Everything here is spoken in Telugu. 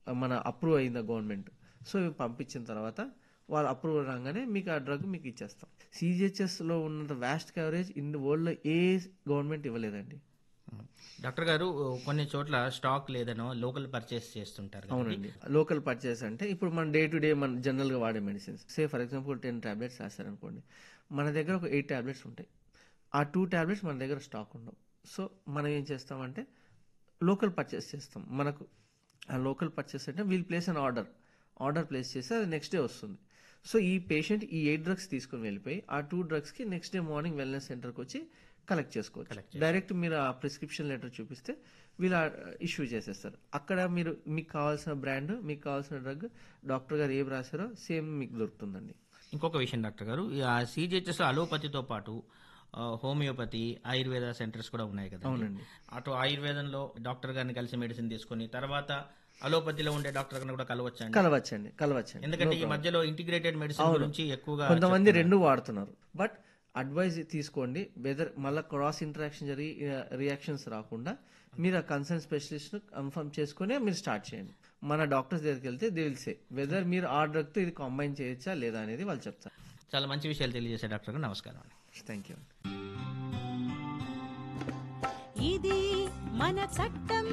మన అప్రూవ్ అయిందా గవర్నమెంట్ సో ఇవి పంపించిన తర్వాత వాళ్ళు అప్రూవ్ రాగానే మీకు ఆ డ్రగ్ మీకు ఇచ్చేస్తాం సిజిహెచ్ఎస్లో ఉన్నంత వ్యాస్ట్ కవరేజ్ ఇన్ ద వరల్డ్లో ఏ గవర్నమెంట్ ఇవ్వలేదండి డాక్టర్ గారు కొన్ని చోట్ల స్టాక్ లేదనో లోకల్ పర్చేస్ చేస్తుంటారు కదండి. అవునండి లోకల్ పర్చేస్ అంటే ఇప్పుడు మన డే టు డే మన జనరల్గా వాడే medicines say for example ten tablets రాస్తారనుకోండి మన దగ్గర ఒక ఎయిట్ టాబ్లెట్స్ ఉంటాయి ఆ టూ టాబ్లెట్స్ మన దగ్గర స్టాక్ ఉండవు సో మనం ఏం చేస్తామంటే లోకల్ పర్చేస్ చేస్తాం మనకు ఆ లోకల్ పర్చేస్ అంటే we'll place an order order place చేస్తే అది నెక్స్ట్ డే వస్తుంది సో ఈ పేషెంట్ ఈ ఎయిట్ డ్రగ్స్ తీసుకుని వెళ్ళిపోయి ఆ టూ డ్రగ్స్కి నెక్స్ట్ డే మార్నింగ్ వెల్నెస్ సెంటర్కి వచ్చి కలెక్ట్ చేసుకోవచ్చు డైరెక్ట్ మీరు ఆ ప్రిస్క్రిప్షన్ లెటర్ చూపిస్తే వీళ్ళు ఇష్యూ చేసేస్తారు అక్కడ మీరు మీకు కావాల్సిన బ్రాండ్ మీకు కావాల్సిన డ్రగ్ డాక్టర్ గారు ఏం రాశారో సేమ్ మీకు దొరుకుతుందండి ఇంకొక విషయం డాక్టర్ గారు ఈ ఆ సిజిహెచ్ఎస్ అలోపతితో పాటు ఆ, హోమియోపతి ఆయుర్వేద సెంటర్స్ కూడా ఉన్నాయి కదా అవునండి. అటు ఆయుర్వేదంలో డాక్టర్ గారిని కలిసి మెడిసిన్ తీసుకొని తర్వాత అలోపతిలో ఉండే డాక్టర్ గారిని కూడా కలవచ్చండి కలవచ్చండి కలవచ్చండి ఎందుకంటే ఈ మధ్యలో ఇంటిగ్రేటెడ్ మెడిసిన్ గురించి ఎక్కువగా కొంతమంది రెండు వాడుతున్నారు బట్ అడ్వైజ్ తీసుకోండి వెదర్ మళ్ళీ క్రాస్ ఇంటరాక్షన్ జరిగి రియాక్షన్స్ రాకుండా మీరు ఆ కన్సర్న్ స్పెషలిస్ట్ కన్ఫర్మ్ చేసుకునే మీరు స్టార్ట్ చేయండి మన డాక్టర్స్ దగ్గరికి వెళ్తే దే విల్ సే వెదర్ మీరు ఆ డ్రగ్తో ఇది కంబైన్ చేయొచ్చా లేదా అనేది వాళ్ళు చెప్తారు చాలా మంచి విషయాలు తెలియజేసే డాక్టర్ గారు నమస్కారం అండి థ్యాంక్ యూ ఇది మన చట్టం